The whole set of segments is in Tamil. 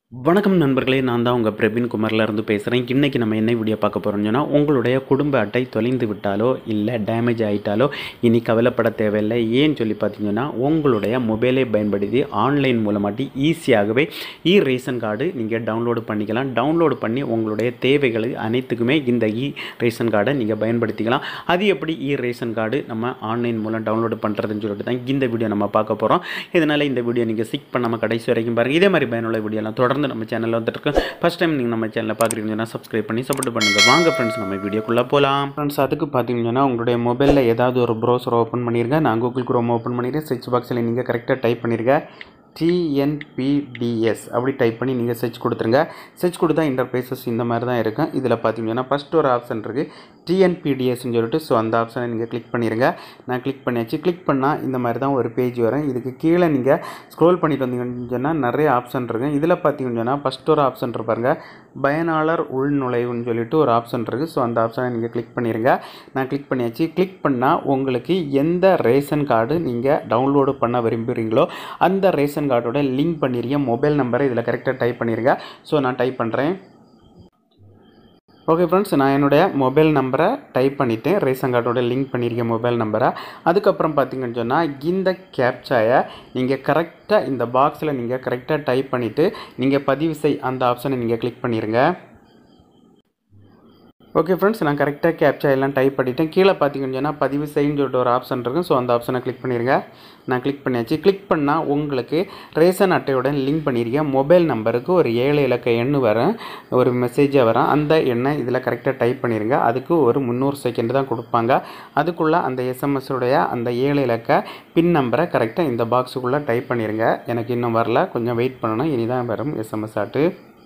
வணக்கம் நண்பர்களே நான் தான் உங்கள் பிரவீன் குமார்ல இருந்து பேசுகிறேன் இன்றைக்கி நம்ம என்ன வீடியோ பார்க்க போகிறோம்னு சொன்னால் உங்களுடைய குடும்ப அட்டை தொலைந்து விட்டாலோ இல்லை டேமேஜ் ஆகிட்டாலோ இனி கவலைப்பட தேவையில்லை ஏன்னு சொல்லி பார்த்தீங்கன்னா உங்களுடைய மொபைலை பயன்படுத்தி ஆன்லைன் மூலமாட்டி ஈஸியாகவே இ ரேஷன் கார்டு நீங்கள் டவுன்லோடு பண்ணிக்கலாம் டவுன்லோடு பண்ணி உங்களுடைய தேவைகள் அனைத்துக்குமே இந்த இ ரேஷன் கார்டை நீங்கள் பயன்படுத்திக்கலாம் அது எப்படி இ ரேஷன் கார்டு நம்ம ஆன்லைன் மூலம் டவுன்லோடு பண்ணுறதுன்னு சொல்லிட்டு தான் இந்த வீடியோ நம்ம பார்க்க போகிறோம் இதனால் இந்த வீடியோ நீங்கள் சிக் பண்ணாமல் கடைசி வரைக்கும் பாருங்கள் இதே மாதிரி பயனுள்ள வீடியோலாம் தொடர்ந்து நம்ம சேனலில் வந்துட்டு இருக்கு ஃபஸ்ட் டைம் நீங்கள் நம்ம சேனலில் பார்க்குறீங்கன்னா சப்ஸ்கிரைப் பண்ணி சப்போர்ட் பண்ணுங்கள் வாங்க ஃப்ரெண்ட்ஸ் நம்ம வீடியோக்குள்ளே போகலாம் ஃப்ரெண்ட்ஸ் அதுக்கு பார்த்தீங்கன்னா உங்களுடைய மொபைலில் ஏதாவது ஒரு ப்ரௌசர் ஓப்பன் பண்ணிருங்க நான் கூகுள் குரோம் ஓப்பன் பண்ணிடுறேன் சர்ச் பாக்ஸில் நீங்கள் கரெக்டாக டைப் பண்ணிருங்க டிஎன்பிடிஎஸ் அப்படி டைப் பண்ணி நீங்கள் சர்ச் கொடுத்துருங்க சர்ச் கொடுத்தா இன்டர்பேசஸ் இந்த மாதிரி தான் இருக்கும் இதில் பார்த்தீங்கன்னா ஃபஸ்ட் ஒரு ஆப்ஷன் இருக்குது டிஎன்பிடிஎஸ்ன்னு சொல்லிட்டு ஸோ அந்த ஆப்ஷனை நீங்கள் கிளிக் பண்ணிடுங்க நான் கிளிக் பண்ணியாச்சு கிளிக் பண்ணால் இந்த மாதிரி தான் ஒரு பேஜ் வரும் இதுக்கு கீழே நீங்கள் ஸ்க்ரோல் பண்ணிட்டு வந்தீங்கன்னு சொன்னால் நிறைய ஆப்ஷன் இருக்குது இதில் பார்த்தீங்கன்னு சொன்னால் ஃபஸ்ட் ஒரு ஆப்ஷன் இருப்பாருங்க பயனாளர் உள்நுழைவுன்னு சொல்லிட்டு ஒரு ஆப்ஷன் இருக்குது ஸோ அந்த ஆப்ஷனை நீங்கள் கிளிக் பண்ணிடுங்க நான் கிளிக் பண்ணியாச்சு கிளிக் பண்ணால் உங்களுக்கு எந்த ரேஷன் கார்டு நீங்கள் டவுன்லோடு பண்ண விரும்புகிறீங்களோ அந்த ரேஷன் கார்டோட லிங்க் பண்ணிருங்க மொபைல் நம்பரை இதில் கரெக்டாக டைப் பண்ணிடுங்க ஸோ நான் டைப் பண்ணுறேன் ஓகே ஃப்ரெண்ட்ஸ் நான் என்னுடைய மொபைல் நம்பரை டைப் பண்ணிவிட்டேன் ரேஷன் கார்டோட லிங்க் பண்ணியிருக்கேன் மொபைல் நம்பரை அதுக்கப்புறம் பார்த்தீங்கன்னு சொன்னால் இந்த கேப்சாயை நீங்கள் கரெக்டாக இந்த பாக்ஸில் நீங்கள் கரெக்டாக டைப் பண்ணிவிட்டு நீங்கள் பதிவு செய் அந்த ஆப்ஷனை நீங்கள் கிளிக் பண்ணிடுங்க ஓகே ஃப்ரெண்ட்ஸ் நான் கரெக்டாக கேப்சா எல்லாம் டைப் பண்ணிட்டேன் கீழே பார்த்தீங்கன்னு சொன்னால் பதிவு செய்யுன்னு சொல்லிட்டு ஒரு ஆப்ஷன் இருக்கும் ஸோ அந்த ஆப்ஷனை கிளிக் பண்ணிடுங்க நான் கிளிக் பண்ணியாச்சு கிளிக் பண்ணால் உங்களுக்கு ரேஷன் அட்டையுடன் லிங்க் பண்ணியிருக்கேன் மொபைல் நம்பருக்கு ஒரு ஏழு இலக்க எண் வரும் ஒரு மெசேஜாக வரும் அந்த எண்ணை இதில் கரெக்டாக டைப் பண்ணிடுங்க அதுக்கு ஒரு முந்நூறு செகண்ட் தான் கொடுப்பாங்க அதுக்குள்ளே அந்த எஸ்எம்எஸுடைய அந்த ஏழு இலக்க பின் நம்பரை கரெக்டாக இந்த பாக்ஸுக்குள்ளே டைப் பண்ணிடுங்க எனக்கு இன்னும் வரல கொஞ்சம் வெயிட் பண்ணணும் இனி தான் வரும் எஸ்எம்எஸ் ஆட்டு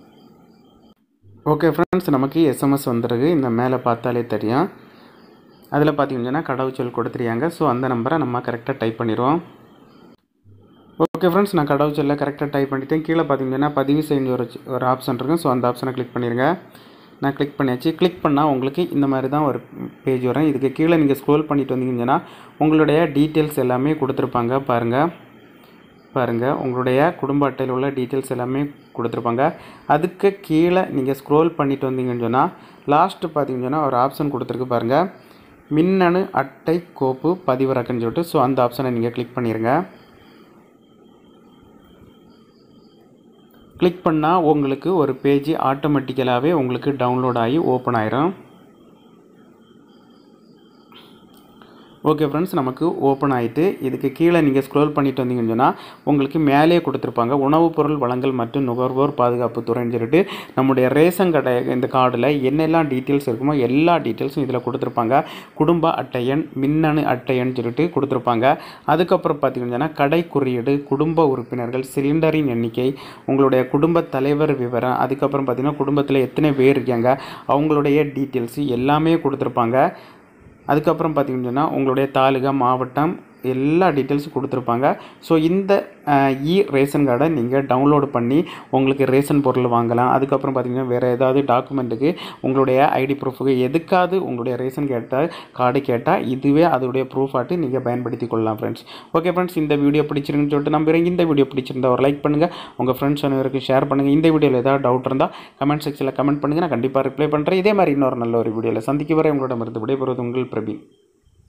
ஓகே ஃப்ரெண்ட்ஸ் நமக்கு எஸ்எம்எஸ் வந்துருக்கு இந்த மேலே பார்த்தாலே தெரியும் அதில் பார்த்தீங்கன்னா கடவுச்சொல் கொடுத்துருக்காங்க ஸோ அந்த நம்பரை நம்ம கரெக்டாக டைப் பண்ணிடுவோம் ஓகே ஃப்ரெண்ட்ஸ் நான் கடவுச்சொல்ல கரெக்டாக டைப் பண்ணிட்டேன் கீழே பார்த்தீங்கன்னா பதிவு செய்ய ஒரு ஒரு ஆப்ஷன் இருக்கும் ஸோ அந்த ஆப்ஷனை கிளிக் பண்ணிடுங்க நான் கிளிக் பண்ணியாச்சு கிளிக் பண்ணால் உங்களுக்கு இந்த மாதிரி தான் ஒரு பேஜ் வரும் இதுக்கு கீழே நீங்கள் ஸ்க்ரோல் பண்ணிட்டு வந்தீங்கன்னா உங்களுடைய டீட்டெயில்ஸ் எல்லாமே கொடுத்துருப்பாங்க பாருங்கள் பாருங்கள் உங்களுடைய குடும்ப அட்டையில் உள்ள டீட்டெயில்ஸ் எல்லாமே கொடுத்துருப்பாங்க அதுக்கு கீழே நீங்கள் ஸ்க்ரோல் பண்ணிட்டு வந்தீங்கன்னு சொன்னால் லாஸ்ட்டு பார்த்தீங்கன்னு சொன்னால் ஒரு ஆப்ஷன் கொடுத்துருக்கு பாருங்கள் மின்னணு அட்டை கோப்பு பதிவிறக்குன்னு சொல்லிட்டு ஸோ அந்த ஆப்ஷனை நீங்கள் கிளிக் பண்ணிடுங்க கிளிக் பண்ணால் உங்களுக்கு ஒரு பேஜ் ஆட்டோமேட்டிக்கலாகவே உங்களுக்கு டவுன்லோட் ஆகி ஓப்பன் ஆயிரும் ஓகே ஃப்ரெண்ட்ஸ் நமக்கு ஓப்பன் ஆகிட்டு இதுக்கு கீழே நீங்கள் ஸ்க்ரோல் பண்ணிட்டு வந்தீங்கன்னு சொன்னால் உங்களுக்கு மேலேயே கொடுத்துருப்பாங்க உணவுப் பொருள் வழங்கல் மற்றும் நுகர்வோர் பாதுகாப்பு துறைன்னு சொல்லிட்டு நம்முடைய ரேஷன் கடை இந்த கார்டில் என்னெல்லாம் டீட்டெயில்ஸ் இருக்குமோ எல்லா டீட்டெயில்ஸும் இதில் கொடுத்துருப்பாங்க குடும்ப அட்டை எண் மின்னணு அட்டை எண் சொல்லிட்டு கொடுத்துருப்பாங்க அதுக்கப்புறம் பார்த்தீங்கன்னா கடை குறியீடு குடும்ப உறுப்பினர்கள் சிலிண்டரின் எண்ணிக்கை உங்களுடைய குடும்ப தலைவர் விவரம் அதுக்கப்புறம் பார்த்தீங்கன்னா குடும்பத்தில் எத்தனை பேர் இருக்காங்க அவங்களுடைய டீட்டெயில்ஸு எல்லாமே கொடுத்துருப்பாங்க அதுக்கப்புறம் பார்த்தீங்கன்னு சொன்னால் உங்களுடைய தாலுகா மாவட்டம் எல்லா டீட்டெயில்ஸும் கொடுத்துருப்பாங்க ஸோ இந்த இ ரேஷன் கார்டை நீங்கள் டவுன்லோடு பண்ணி உங்களுக்கு ரேஷன் பொருள் வாங்கலாம் அதுக்கப்புறம் பார்த்தீங்கன்னா வேறு ஏதாவது டாக்குமெண்ட்டுக்கு உங்களுடைய ஐடி ப்ரூஃபுக்கு எதுக்காவது உங்களுடைய ரேஷன் கேட்டால் கார்டு கேட்டால் இதுவே அதோடைய ப்ரூஃப் ஆட்டு நீங்கள் பயன்படுத்தி கொள்ளலாம் ஃப்ரெண்ட்ஸ் ஓகே ஃப்ரெண்ட்ஸ் இந்த வீடியோ பிடிச்சிருக்குன்னு சொல்லிட்டு நம்புறேன் இந்த வீடியோ பிடிச்சிருந்தா ஒரு லைக் பண்ணுங்கள் உங்கள் ஃப்ரெண்ட்ஸ் அனைவருக்கு ஷேர் பண்ணுங்கள் இந்த வீடியோவில் ஏதாவது டவுட் இருந்தால் கமெண்ட் செக்ஷனில் கமெண்ட் பண்ணுங்கள் நான் கண்டிப்பாக ரிப்ளை பண்ணுறேன் இதே மாதிரி இன்னொரு நல்ல ஒரு வீடியோவில் சந்திக்க வரை உங்களிடமிருந்து விடைபெறுவது உங்கள் பிரபீன்